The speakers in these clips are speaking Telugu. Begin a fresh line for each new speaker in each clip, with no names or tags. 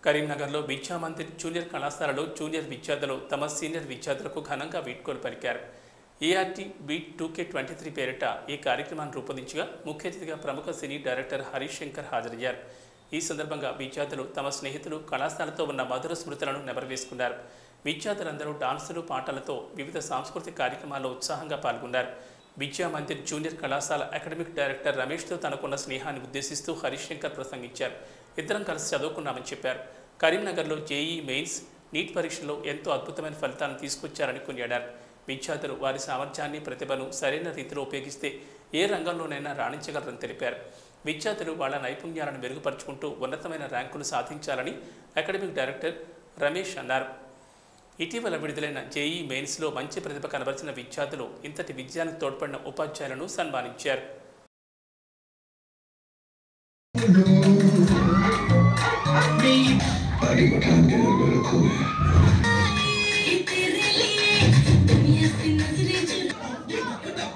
కరీంనగర్లో విద్యామందిర్ జూనియర్ కళాశాలలో జూనియర్ విద్యార్థులు తమ సీనియర్ విద్యార్థులకు ఘనంగా వీడ్కోలు పలికారు ART beat two K twenty three పేరిట ఈ కార్యక్రమాన్ని రూపొందించగా ముఖ్య అతిథిగా ప్రముఖ సినీ డైరెక్టర్ హరీష్ శంకర్ హాజరయ్యారు ఈ సందర్భంగా విద్యార్థులు తమ స్నేహితులు కళాశాలతో ఉన్న మధుర స్మృతులను నెమరవేసుకున్నారు విద్యార్థులందరూ డాన్సులు పాటలతో వివిధ సాంస్కృతిక కార్యక్రమాల్లో ఉత్సాహంగా పాల్గొన్నారు విద్యా మందిర్ జూనియర్ కళాశాల అకాడమిక్ డైరెక్టర్ రమేష్తో తనకున్న స్నేహాన్ని ఉద్దేశిస్తూ హరీష్ శంకర్ ప్రసంగించారు ఇద్దరం కలిసి చదువుకున్నామని చెప్పారు కరీంనగర్లో జేఈ మెయిన్స్ నీట్ పరీక్షలో ఎంతో అద్భుతమైన ఫలితాలను తీసుకొచ్చారని కొనియాడారు విద్యార్థులు వారి సామర్థ్యాన్ని ప్రతిభను సరైన రీతిలో ఉపయోగిస్తే ఏ రంగంలోనైనా రాణించగలరని తెలిపారు విద్యార్థులు వాళ్ళ నైపుణ్యాలను మెరుగుపరుచుకుంటూ ఉన్నతమైన ర్యాంకులు సాధించాలని అకాడమిక్ డైరెక్టర్ రమేష్ అన్నారు ఇటీవల విడుదలైన జేఈ మెయిన్స్లో మంచి ప్రతిభ కనబరిచిన విద్యార్థులు ఇంతటి విజయానికి తోడ్పడిన ఉపాధ్యాయులను సన్మానించారు
Body को ठान के दिल को रखो
ये तेरे लिए दुनिया से नजरें चुरा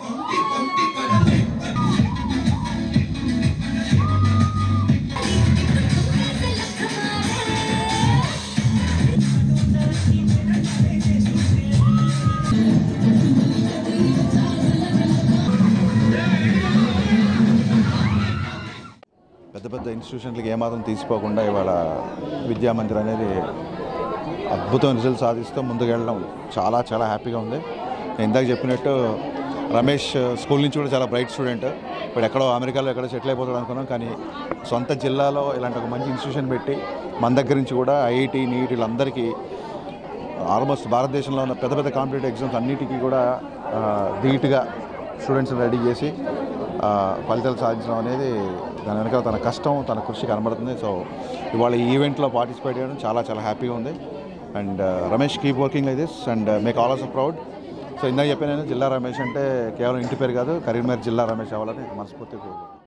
పెద్ద పెద్ద ఇన్స్టిట్యూషన్లకి ఏమాత్రం తీసిపోకుండా ఇవాళ విద్యామందిర్ అనేది అద్భుతమైన రిజల్ట్ సాధిస్తూ ముందుకు వెళ్ళడం చాలా చాలా హ్యాపీగా ఉంది నేను ఇందాక చెప్పినట్టు రమేష్ స్కూల్ నుంచి కూడా చాలా బ్రైట్ స్టూడెంట్ ఇప్పుడు ఎక్కడో అమెరికాలో ఎక్కడో సెటిల్ అయిపోతాడు అనుకున్నాం కానీ సొంత జిల్లాలో ఇలాంటి ఒక మంచి ఇన్స్టిట్యూషన్ పెట్టి మన దగ్గర నుంచి కూడా ఐఐటి నీట్ వీళ్ళందరికీ ఆల్మోస్ట్ భారతదేశంలో ఉన్న పెద్ద పెద్ద కాంపిటేటివ్ ఎగ్జామ్స్ అన్నిటికీ కూడా ఆ, ధీటుగా స్టూడెంట్స్ని రెడీ చేసి ఆ, ఫలితాలు సాధించడం అనేది దాని వెనకాల తన కష్టం తన కృషి కనబడుతుంది సో ఇవాళ ఈ ఈవెంట్లో పార్టిసిపేట్ చేయడం చాలా చాలా హ్యాపీగా ఉంది and Ramesh keep working like this and make all also proud so ఇందాక చెప్పాను నేను జిల్లా రమేష్ అంటే కేవలం ఇంటి పేరు కాదు కరీంనగర్ జిల్లా రమేష్ అవ్వాలని మనస్ఫూర్తిగా కోరుకుంటున్నాను